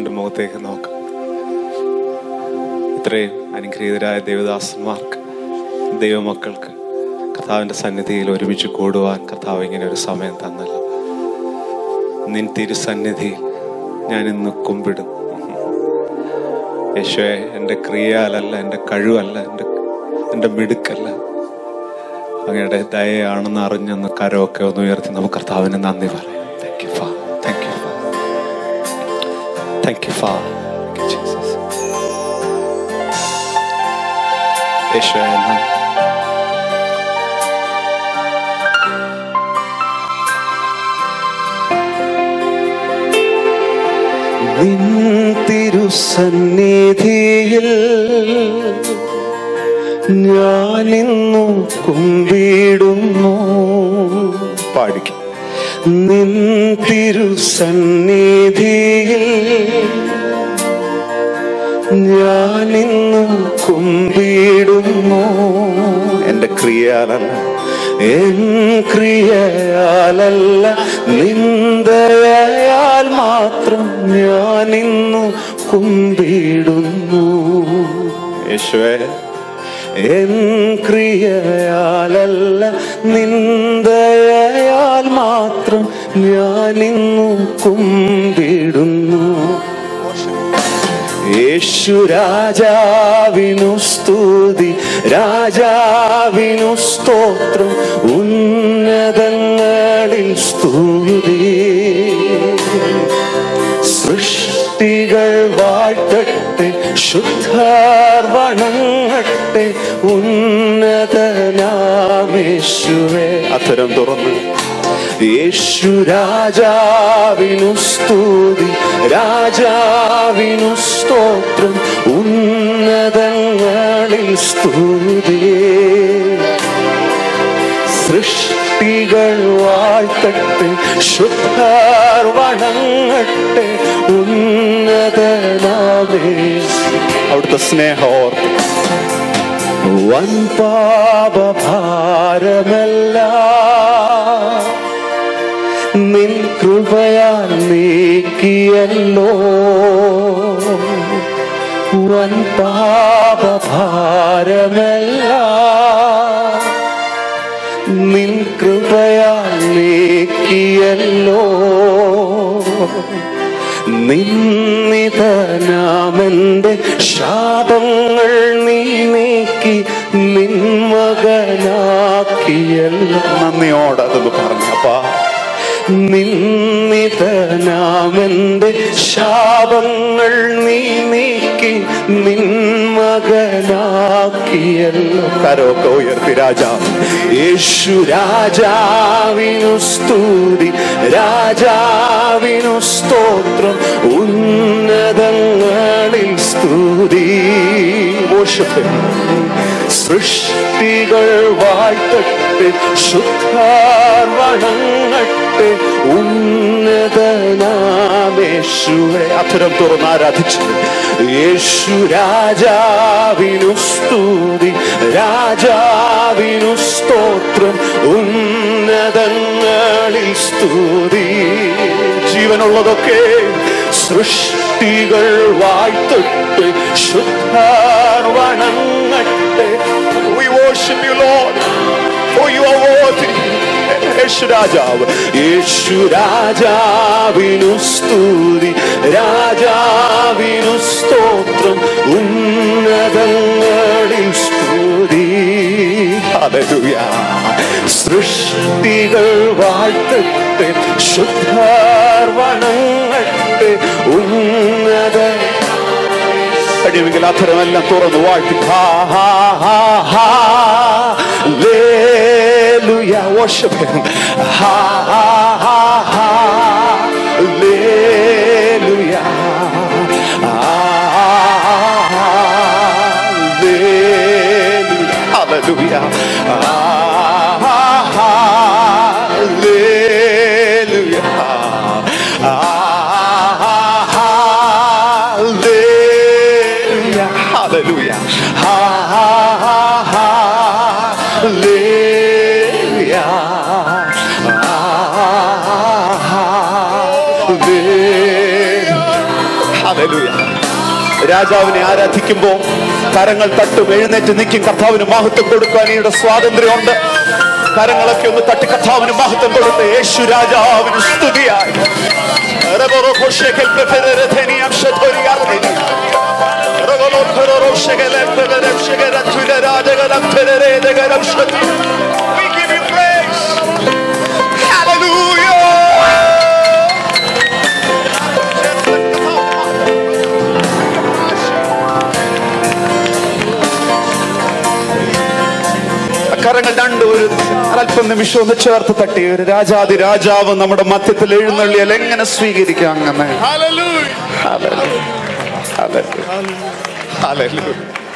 കർത്താവിന്റെ മുഖത്തേക്ക് നോക്കാം ഇത്രയും അനുഗ്രഹീതരായ ദേവദാസന്മാർക്ക് ദൈവമക്കൾക്ക് കർത്താവിന്റെ സന്നിധിയിൽ ഒരുമിച്ച് കൂടുവാൻ കർത്താവ് ഇങ്ങനെ ഒരു സമയം തന്നല്ലോ നിൻ തിരുസന്നിധിയിൽ ഞാൻ ഇന്ന് കുമ്പിടും യേശുവെ എൻ്റെ ക്രിയാലല്ല എൻ്റെ കഴിവല്ല എൻ്റെ എൻ്റെ മിടുക്കല്ല അങ്ങയുടെ ദയയാണെന്ന് അറിഞ്ഞെന്ന് കരമൊക്കെ ഒന്ന് ഉയർത്തി നമുക്ക് കർത്താവിന് നന്ദി പറയാം താങ്ക് യു ഫാ താങ്ക് യു ഫാ താങ്ക് യു ഫാ ജീസസ് യേശുവെ നന്ദി നിൻ തിരുസന്നിധിയിൽ ഞാനിന്നു കുമ്പിടുന്നു പാടിക്കും നിൻ തിരുസന്നിധിയിൽ ഞാനിന്നു കുമ്പിടുന്നു എൻ്റെ ക്രിയാലല്ല എൻ ക്രിയയാലല്ല നിന്ദയാൽ മാത്രം ഞാനിന്നു കുമ്പിടുന്നു യേശുവെ എൻ ക്രിയയാലല്ല നിന്ദയാൽ മാത്രം ഞാനിന്നു കുമ്പിടുന്നു യേശു രാജാവിനു സ്തുതി രാജാവിനു സ്തോത്രം ഉന്നതങ്ങളിൽ സ്തുതി സൃഷ്ടികൾ വാഴ്ത്തട്ടെ ശുദ്ധർ വണങ്ങട്ടെ ഉന്നതനാമേശുവേ അത്തരം തുറന്ന് യേശു രാജാവിനു സ്തുതി രാജാവിനു സ്തോത്രം ഉന്നതങ്ങളിൽ സ്തുതി സൃഷ്ടികൾ വാഴ്ത്തട്ടെ ശുദ്ധർ വണങ്ങട്ടെ ഉന്നതനാമേ അവിടുത്തെ സ്നേഹോർത്ത് വൻ പാപഭാരമല്ല നിൻ കൃപയാൽ നീക്കിയല്ലോ വൻ പാപഭാരമല്ല നിൻ കൃപയാൽ നീക്കിയല്ലോ നിന്നിതനാമെന്റെ ശാപങ്ങൾ നീ നീക്കി നിൻ മകനാക്കിയല്ലോ നന്ദിയോടെ അതൊന്ന് പറഞ്ഞപ്പാ നിന്നിതനാമെന്റെ ശാപങ്ങൾ നീ നീക്കി നിൻ മകനാക്കിയല്ലോ കരമൊക്കെ ഉയർത്തി രാജാവ് യേശു രാജാവിനു സ്തുതി രാജാവിനു സ്തോത്രം ഉന്നതങ്ങളിൽ സ്തുതി worship him. സൃഷ്ടികൾ വാഴ്ത്തട്ടെ ശുദ്ധാർ വണങ്ങട്ടെ ഉന്നതനാമേശുവെ അധരം തുറന്ന് ആരാധിച്ചു യേശു രാജാവിനു സ്തുതി രാജാവിനു സ്തോത്രം ഉന്നതങ്ങളിൽ സ്തുതി ജീവനുള്ളതൊക്കെ സൃഷ്ടികൾ വാഴ്ത്തട്ടെ ശുദ്ധാർ വണങ്ങട്ടെ We worship you, Lord, for you are worthy. യേശു രാജാവ് യേശു രാജാവിനു സ്തുതി രാജാവിനു സ്തോത്രം ഉന്നതങ്ങളിൽ സ്തുതി Hallelujah. സൃഷ്ടികൾ വാഴ്ത്തട്ടെ ശുദ്ധാർ വണങ്ങട്ടെ ഉന്നത കഴിയുമെങ്കിൽ അധരമെല്ലാം തുറന്ന് വാഴ്ത്തി ha ha ha ha Hallelujah worship him ha ha ha ha Hallelujah Hallelujah Hallelujah. Hallelujah Hallelujah Hallelujah. Hallelujah hallelujah രാജാവിനെ ആരാധിക്കുമ്പോൾ കരങ്ങൾ തട്ടും എഴുന്നേറ്റ് നിൽക്കും കർത്താവിന് മഹത്വം കൊടുക്കാൻ ഈയുടെ സ്വാതന്ത്ര്യമുണ്ട് കരങ്ങളൊക്കെ ഒന്ന് തട്ടി കർത്താവിന് മഹത്വം കൊടുത്ത് യേശു രാജാവിന് സ്തുതിയായി റബറോ കോശേക്കൽ പ്രഫെരരെ ധനിയം ശതോരിയാർ ധനി. റബറോ ഖററോ ശകലം പ്രഫെരം ശകരം തുലരാജകലം ഫെരരേദകലം ശതി. We give you praise. Hallelujah. കരങ്ങൾ രണ്ട് ഒരു അല്പം നിമിഷം ഒന്ന് ചേർത്ത് തട്ടി ഒരു രാജാതി രാജാവ് നമ്മുടെ മധ്യത്തിൽ എഴുന്നള്ളിയാൽ എങ്ങനെ സ്വീകരിക്കാം അങ്ങനെ Hallelujah. Hallelujah. Hallelujah. Hallelujah.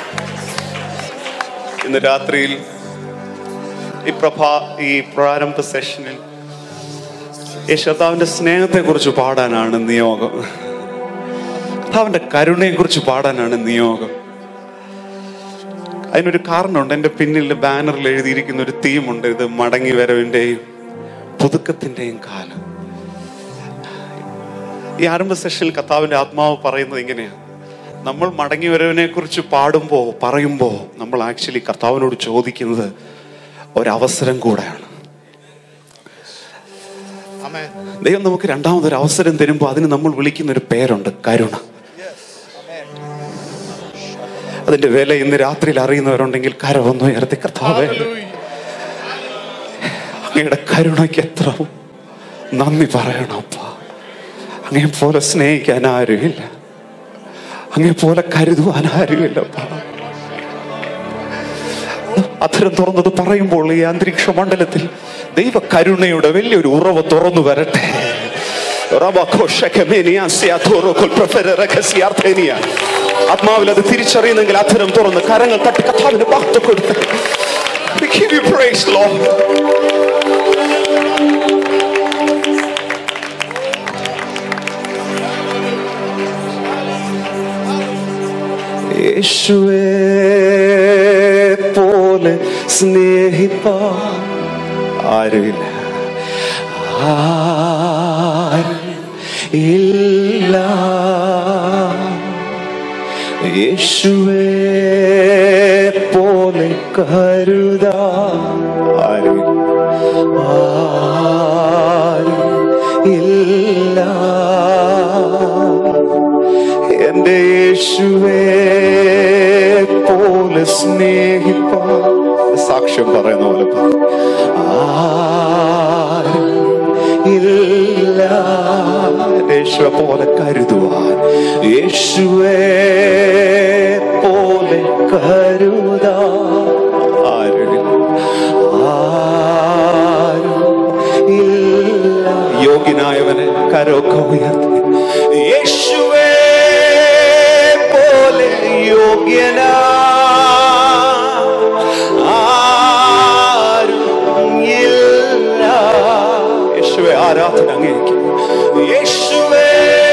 ഇന്ന് രാത്രിയിൽ ഈ പ്രഭാ ഈ പ്രാരംഭ സെഷനിൽ യേശുദാവിന്റെ സ്നേഹത്തെ കുറിച്ച് പാടാനാണ് നിയോഗം കർത്താവിന്റെ കരുണയെ കുറിച്ച് പാടാനാണ് നിയോഗം അതിനൊരു കാരണമുണ്ട് എൻ്റെ പിന്നിൽ ബാനറിൽ എഴുതിയിരിക്കുന്ന ഒരു തീമുണ്ട് ഇത് മടങ്ങി വരവിൻ്റെയും പുതുക്കത്തിൻ്റെയും കാലം ഈ ആരംഭ സെഷനിൽ കർത്താവിന്റെ ആത്മാവ് പറയുന്നത് ഇങ്ങനെയാണ് നമ്മൾ മടങ്ങി വരവിനെ കുറിച്ച് പാടുമ്പോൾ പറയുമ്പോൾ നമ്മൾ ആക്ച്വലി കർത്താവിനോട് ചോദിക്കുന്നത് ഒരവസരം കൂടെയാണ് ദൈവം നമുക്ക് രണ്ടാമതൊരു അവസരം തരുമ്പോൾ അതിന് നമ്മൾ വിളിക്കുന്ന ഒരു പേരുണ്ട് കരുണ അതിന്റെ വില ഇന്ന് രാത്രിയിൽ അറിയുന്നവരുണ്ടെങ്കിൽ കരവൊന്നു ഉയർത്തി കർത്താവേ അങ്ങയുടെ കരുണയ്ക്ക് എത്ര നന്ദി പറയണപ്പ അങ്ങേ പോലെ സ്നേഹിക്കാൻ ആരുമില്ല അങ്ങേ പോലെ കരുതുവാൻ ആരുമില്ലപ്പ അത്തരം തുറന്നത് പറയുമ്പോൾ ഈ അന്തരീക്ഷ മണ്ഡലത്തിൽ ദൈവ കരുണയുടെ വലിയൊരു ഉറവ് തുറന്നു വരട്ടെ ആത്മാവിൽ അത് തിരിച്ചറിയുന്നെങ്കിൽ അത്തരം തുറന്ന് കരങ്ങൾ തട്ടി കഥാവിന് മഹത്വം കൊടുത്ത് We give you praise, Lord. യേശുവേ പോലെ സ്നേഹിപ്പാ ആരുമില്ല ആരും ഇല്ല യേശുവേ പോലെ കരുതാ ആരും ആരും ഇല്ല എന്റെ യേശുവേ പോലെ സ്നേഹിപ്പാ സാക്ഷ്യം പറയുന്ന പോലെ പറ. ആരും ഇല്ല യേശുവെ പോലെ കരുതുവാൻ യേശുവേ പോലെ കരുതാ ആരും ആരും ഇല്ല യോഗ്യനായവനെ കരോക്കെ ഉയർത്തി യേശുവേ പോലെ യോഗ്യനാ ആരും ഇല്ല യേശുവേ ആരാധന അങ്ങേക്ക് യേശുവേ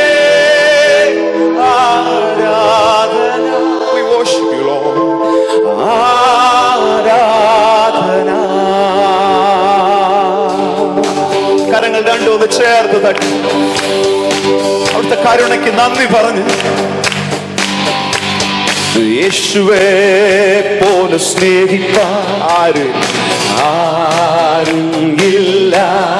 ആരാധന We worship you, Lord. ആരാധന കരങ്ങൾ രണ്ടും ഒന്ന് ചേർത്ത് തട്ടി അവിടുത്തെ കരുണയ്ക്ക് നന്ദി പറഞ്ഞു യേശുവേ പോലെ സ്നേഹിപ്പാൻ ആരും ആരും ഇല്ല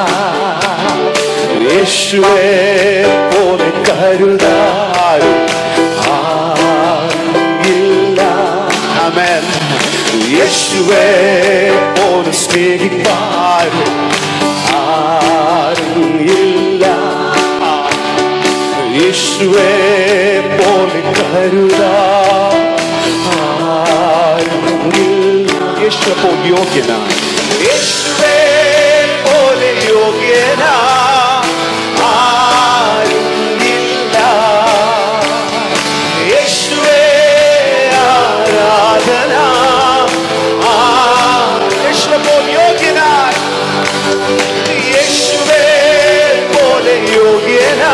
യേശുവേ പോലെ കരുതാരും ആരും ഇല്ല ആമേൻ യേശുവേ പോലെ സ്നേഹിപ്പാരും ആരും ഇല്ല യേശുവേ പോലെ കരുതാ യേശുവെ പോലെ യോഗ്യന യേശുവേ പോലെ യോഗ്യന ആരുമില്ല യേശുവേ ആരാധന ആ യേശുവെ പോലെ യോഗ്യനായി യേശുവേ പോലെ യോഗ്യന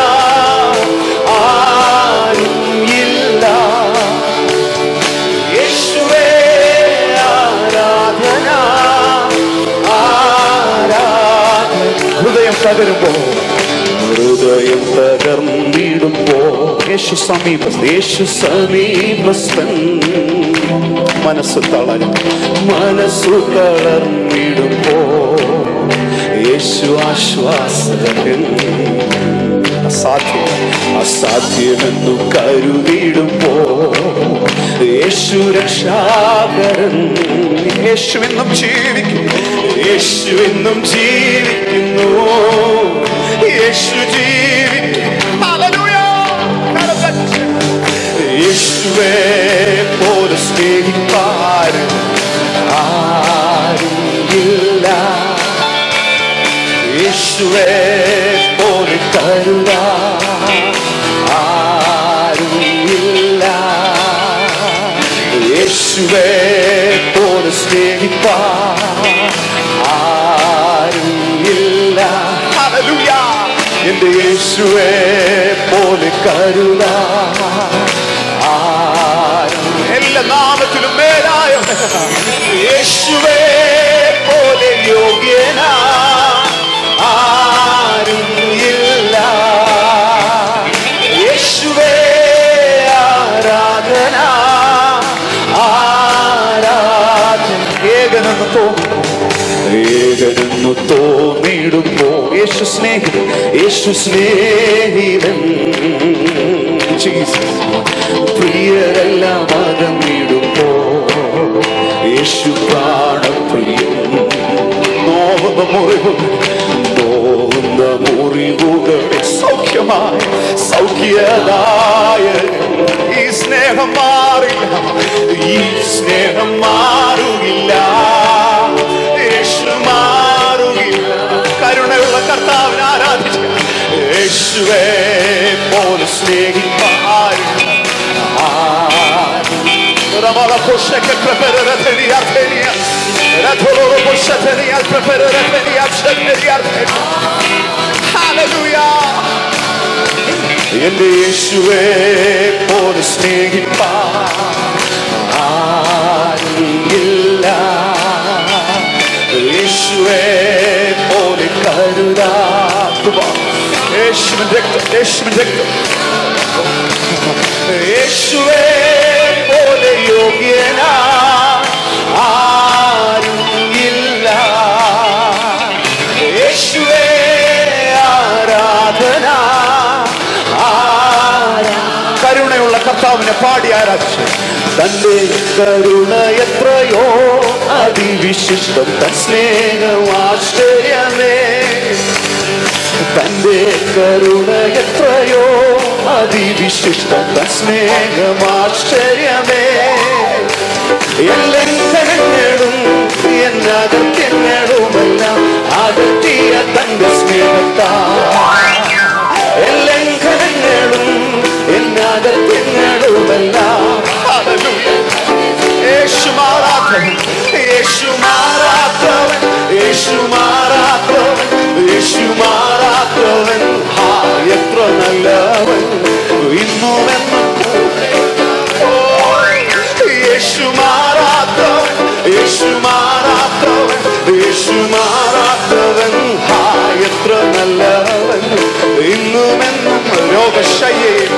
ആരും ഇല്ല യേശുവേ ആരാധന ആരാധന ഹൃദയം തകരുമ്പോ ഹൃദയം തകർന്നിടുമ്പോ യേശു സമീപസ്ഥ യേശു സമീപസ്ഥൻ മനസ്സ് തളരും മനസ്സു തളർന്നിടുമ്പോ യേശു ആശ്വാസകൻ അസാധ്യം അസാധ്യമെന്നു കരുതിയിടുമ്പോ യേശു രക്ഷാകരൻ യേശു എന്നും ജീവിക്കുന്നു യേശു എന്നും ജീവിക്കുന്നു യേശു ജീവിക്കുന്നു Hallelujah. യേശുവേ പോലെ സ്നേഹിപ്പാരും ആരുമില്ല യേശുവേ പോലെ കരുത ആരുമില്ല യേശുവേ പോലെ സ്നേഹിപ്പാ ആരുമില്ല Hallelujah. എന്റെ യേശുവേ പോലെ കരുത ആരും എല്ലാ നാമത്തിലും മേലായ യേശുവേ പോലെ യോഗ്യനാ ആരും ഇല്ല യേശുവേ ആരാധന ആരാധന ഏകനെന്ന് തോന്നുന്നു ഏകനെന്നു തോന്നിടുമ്പോ യേശു സ്നേഹിതൻ യേശു സ്നേഹിതൻ ജീസസ് പ്രിയരെല്ലാം അകന്നിടുമ്പോ യേശു പ്രാണപ്രിയൻ നോവുന്ന മുറിവുകൾ നോവുന്ന മുറിവുകളെ സൗഖ്യമായി സൗഖ്യദായ ഈ സ്നേഹം മാറില്ല ഈ സ്നേഹം മാറുകില്ല യേശു മാറുകില്ല കരുണയുള്ള കർത്താവിനെ ആരാധിച്ച യേശുവേ പോലെ സ്നേഹിപ്പാരും Ramala poshe che preferere tenia tenia. Ratoloro poshe tenia preferere tenia tenia tenia. Hallelujah. എന്റെ യേശുവേ പോലെ സ്നേഹിപ്പാ ആരുമില്ല യേശുവേ പോലെ കരുതാക്കുക യേശുവിൻ രക്തം യേശുവിൻ രക്തം യേശുവേ പോലെ യോഗ്യനാ ആരും ഇല്ല യേശുവേ ആരാധന ആരാ കരുണയുള്ള കർത്താവിനെ പാടി ആരാധിച്ചു തന്റെ കരുണ എത്രയോ അതിവിശിഷ്ടം തൻ സ്നേഹം ആശ്ചര്യമേ തന്റെ കരുണ എത്രയോ അതിവിശിഷ്ടം തൻ സ്നേഹം ആശ്ചര്യമേ എല്ലങ്ങളും എന്നകത്യങ്ങളുമെല്ലാം അകറ്റിയ തന്റെ സ്നേഹത്താ എല്ലങ്ങളും എന്നകത്യങ്ങളുമെല്ലാം യേശു മാറാത്തവൻ യേശു മാറാത്തവൻ യേശു മാറാത്തവൻ യേശു മാറാത്തവൻ ഹാ എത്ര നല്ലവൻ ഇന്നും എന്നും യേശു മാറാത്തവൻ യേശു മാറാത്തവൻ യേശു മാറാത്തവൻ ഹാ എത്ര നല്ലവൻ ഇന്നും എന്നും രോഗശയ്യയിൽ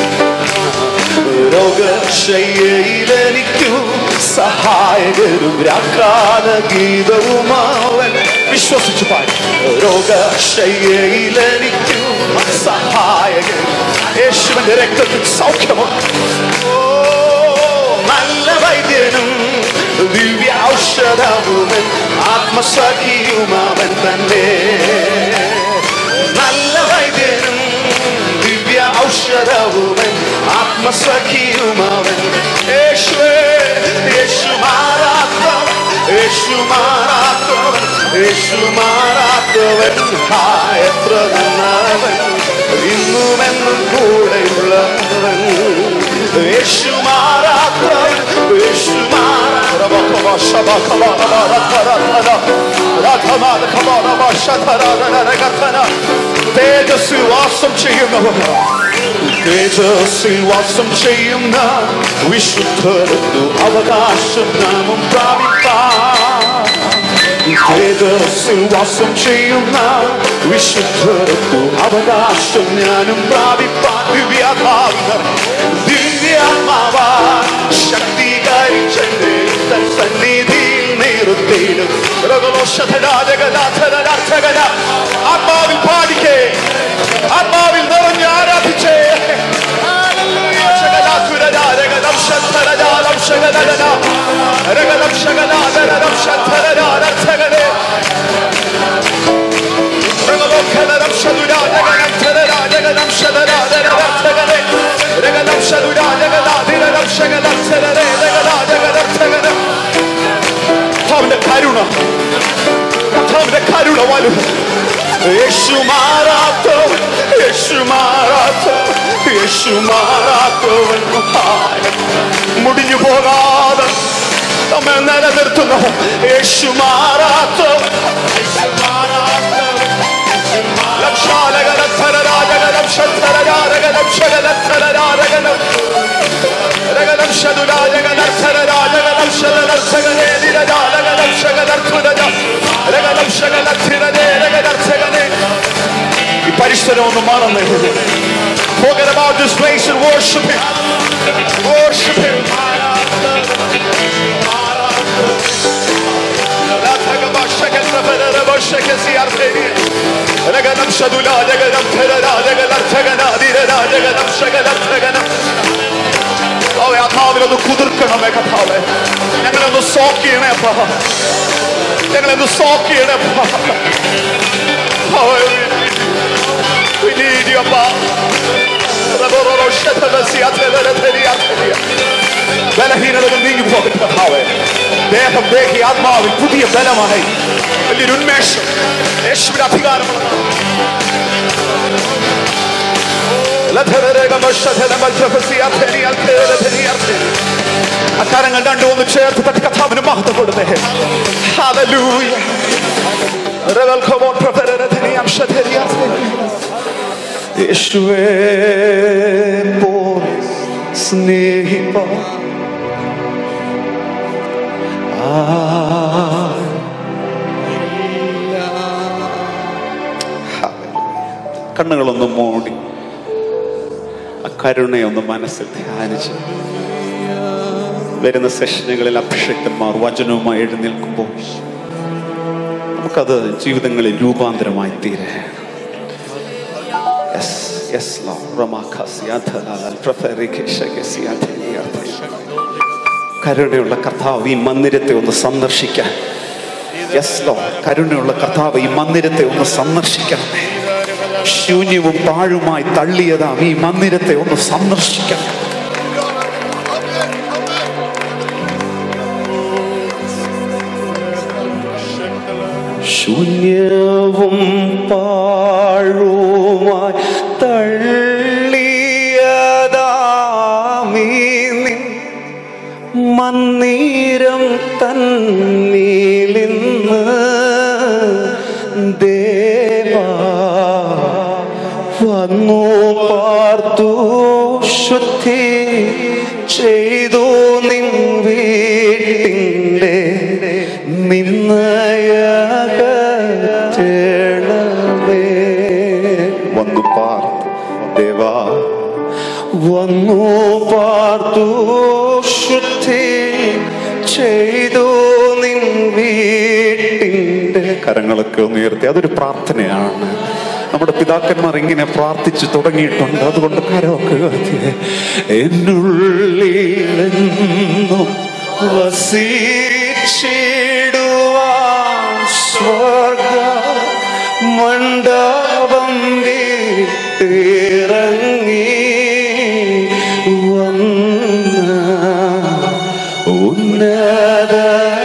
രോഗശയ്യയിലെനിക്കു സഹായകരും രാക്കാല ഗീതവുമാവൻ വിശ്വസിച്ചു പാടി രോഗശയ്യയിലെനിക്കു സഹായകരും യേശുവിന്റെ രക്തത്തിൽ സൗഖ്യമുണ്ട് ഓ, നല്ല വൈദ്യനും ദിവ്യ ഔഷധവുമൻ ആത്മസഖിയുമാവൻ തന്നെ നല്ല വൈദ്യനും ദിവ്യ ഔഷധവുമൻ ആത്മസഖിയുമാവൻ യേശുവേ യേശു മാറാത്തവൻ യേശു മാറാത്തവൻ യേശു മാറാത്തവൻ ഹാ എത്ര നന്നവൻ ഇന്നുമെന്നും കൂടെയുള്ളവൻ യേശു മാറാത്തവൻ യേശു തേജസ്സിൽ വാസം ചെയ്യുന്നവർ തേജസ്സിൽ വാസം ചെയ്യുന്ന വിശുദ്ധരത്തു അവകാശം നാമം പ്രാപിപ്പാൻ തേജസ്സിൽ വാസം ചെയ്യുന്ന വിശുദ്ധർക്കു അവകാശം ഞാനും പ്രാപിപ്പാൻ ദിവ്യാഭാവിതർ ദിവ്യാത്മാവാ ശക്തീകരിച്ചെന്നെ തൻ സന്നിധിയിൽ നേരുത്തേടും ആത്മാവിൽ പാടിക്കേ ആത്മാവിൽ നിറഞ്ഞ് ആരാധിച്ചേ അവന്റെ കരുണ അവന്റെ കരുണ വലുത് യേശു മാറാത്തവൻ യേശു മാറാത്തവൻ യേശു മാറാത്തവൻ മുടിഞ്ഞു പോകാതെ നമ്മെ നിലനിർത്തുന്നു യേശു മാറാത്തവൻ ലക്ഷാലകലധരരാജകലം ശധരരാജകലം ശകലധരരാജകലം രഗലം ശതുരാജകലധരരാജകലം ശകലധരേ നിരജാലകലം ശകലധുരജ രഗലം ശകലധിരജേ രഗലർച്ചകനെ ഈ പരിസരം ഒന്ന് മാറുന്നേ Forget about this place and worship Him. Worship Him. لا تقبع شكل رفل ربو شكل سيارتين رقلم شدولا رقلم ترلا رقلم تغنا ديرلا رقلم شكل تغنا ഓ ആത്മാവിലൊന്ന് കുതിർക്കണമേ കഥാവേ ഞങ്ങളൊന്ന് സോക്കിയണേ അപ്പാ ഞങ്ങളൊന്ന് സോക്കിയണേ അപ്പാ Hallelujah. We need you, Abba. ബലഹീനതകൾ നീങ്ങി പോകട്ടെ കർത്താവേ ദേഹം ദേഹി ആത്മാവിൽ പുതിയ ബലമായി വലിയൊരു ഉന്മേഷം യേശുവിന്റെ അധികാരമുള്ള അക്കാരങ്ങൾ രണ്ടും ഒന്ന് ചേർത്ത് തട്ടി കഥാവിന് മഹത്വം കൊടുത്തേ Hallelujah. Rebel come on, prophet, യേശുവേ പോൽ സ്നേഹിപ്പ കണ്ണുകളൊന്ന് മൂടി ആ കരുണയൊന്ന് മനസ്സിൽ ധ്യാനിച്ച് വരുന്ന സെഷനുകളിൽ അഭിഷേകന്മാർ വചനവുമായി എഴുന്നേൽക്കുമ്പോൾ നമുക്കത് ജീവിതങ്ങളിൽ രൂപാന്തരമായി തീരെ Yes, yes, Lord. Ramakasiyadhalal, Prafarikeshakesiyadhaliyadhal. കരുണയുള്ള കർത്താവ് ഈ മന്ദിരത്തെ ഒന്ന് സന്ദർശിക്കാൻ യെസ് ലോ കരുണയുള്ള കർത്താവ് ഈ മന്ദിരത്തെ ഒന്ന് സന്ദർശിക്കണമേ ശൂന്യവും പാഴുമായി തള്ളിയതാം ഈ മന്ദിരത്തെ ഒന്ന് സന്ദർശിക്കണം ശൂന്യവും പാഴുമായി തള്ളിയതാമീ നിൻ മന്ദിരം തന്നിലിന്ന് ദേവാ വന്നു പാർത്തു ശുദ്ധി ചെയ്തു നിൻ വീട്ടിൻ്റെ നിന്നയകറ്റണമേ വന്നു പാർത്തു ദേവാ വന്നു പാർത്തു ശുദ്ധി ചെയ്തു നിൻ വീട്ടിൻ്റെ കരങ്ങളൊക്കെ ഒന്ന് ഉയർത്തി അതൊരു പ്രാർത്ഥനയാണ് നമ്മുടെ പിതാക്കന്മാർ ഇങ്ങനെ പ്രാർത്ഥിച്ചു തുടങ്ങിയിട്ടുണ്ട് അതുകൊണ്ട് കരമൊക്കെ ഉയർത്തി എന്നുള്ളിലെന്നും വസിച്ചിടുവാൻ സ്വർഗ മണ്ഡപം വീട്ടിറങ്ങി വന്ന ഉന്നത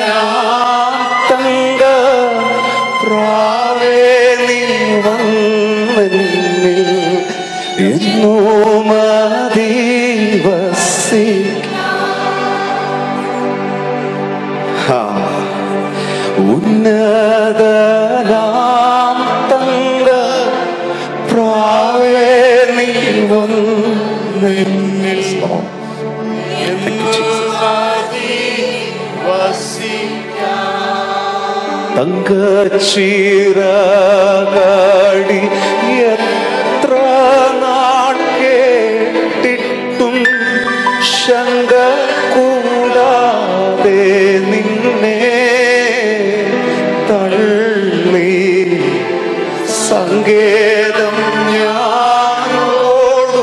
തങ്ക പ്രാവേ നീ വന്നിൽ എന്നോ മതി വസിക്ക ഉന്നതനാം തങ്ക പ്രാവേ നീ വന്നിൽ തങ്കച്ചീറകാടി എത്ര നാൾ കേട്ടിട്ടും ശങ്ക കൂടാതെ നിന്നെ തള്ളി സങ്കേതം ഞാനോടു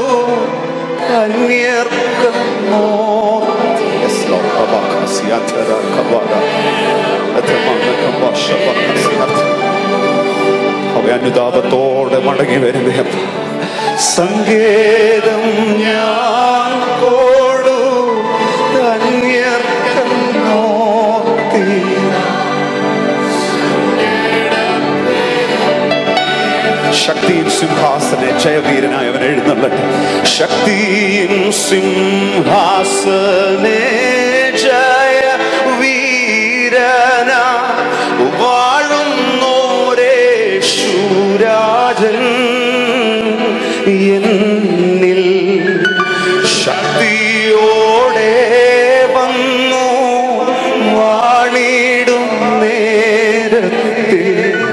അന്യർക്കമോ Yes, Lord. Abakasiatera kabada. Atamana kabashabakasiat. അവ അനുതാപത്തോടെ മടങ്ങി വരുന്നേ സങ്കേതം ഞാൻ കോടു ധന്യർക്കോത്തി ശക്തിയും സിംഹാസനെ ജയവീരനായ അവൻ എഴുന്നള്ളട്ടെ ശക്തിയും സിംഹാസനെ ജയ വീരന വാഴുന്നോരേശുരാജൻ എന്നിൽ ശക്തിയോടെ വന്നു വാണിടും നേരത്തിൽ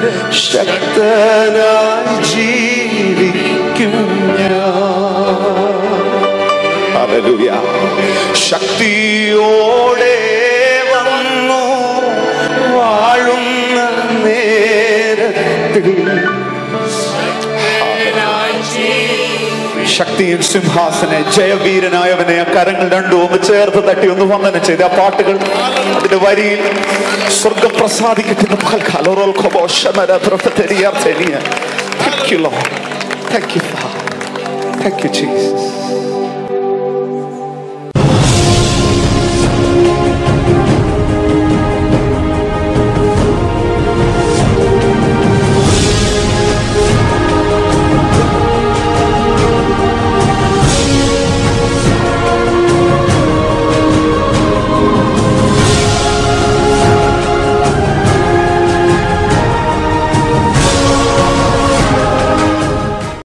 ശക്തനായി ജീവിക്കും ഞാൻ ഹല്ലേലൂയ ശക്തിയോടെ വന്നു വാഴുന്ന നേരത്തിൽ ശക്തിയും സിംഹാസനെ ജയവീരനായവനെ ആ കരങ്ങൾ രണ്ടും ഒന്ന് ചേർത്ത് തട്ടി ഒന്ന് വന്ദനം ചെയ്ത് ആ പാട്ടുകൾ അതിന്റെ വരിയിൽ സ്വർഗം പ്രസാദിക്കട്ടെ എന്ന് പകൽക്കാലം. ഓരോൽ ഖബോ ശമര ദ്രവ്യത്തെരിയ തെരിയ. Thank you, Lord. Thank you, Father. Thank you, Jesus.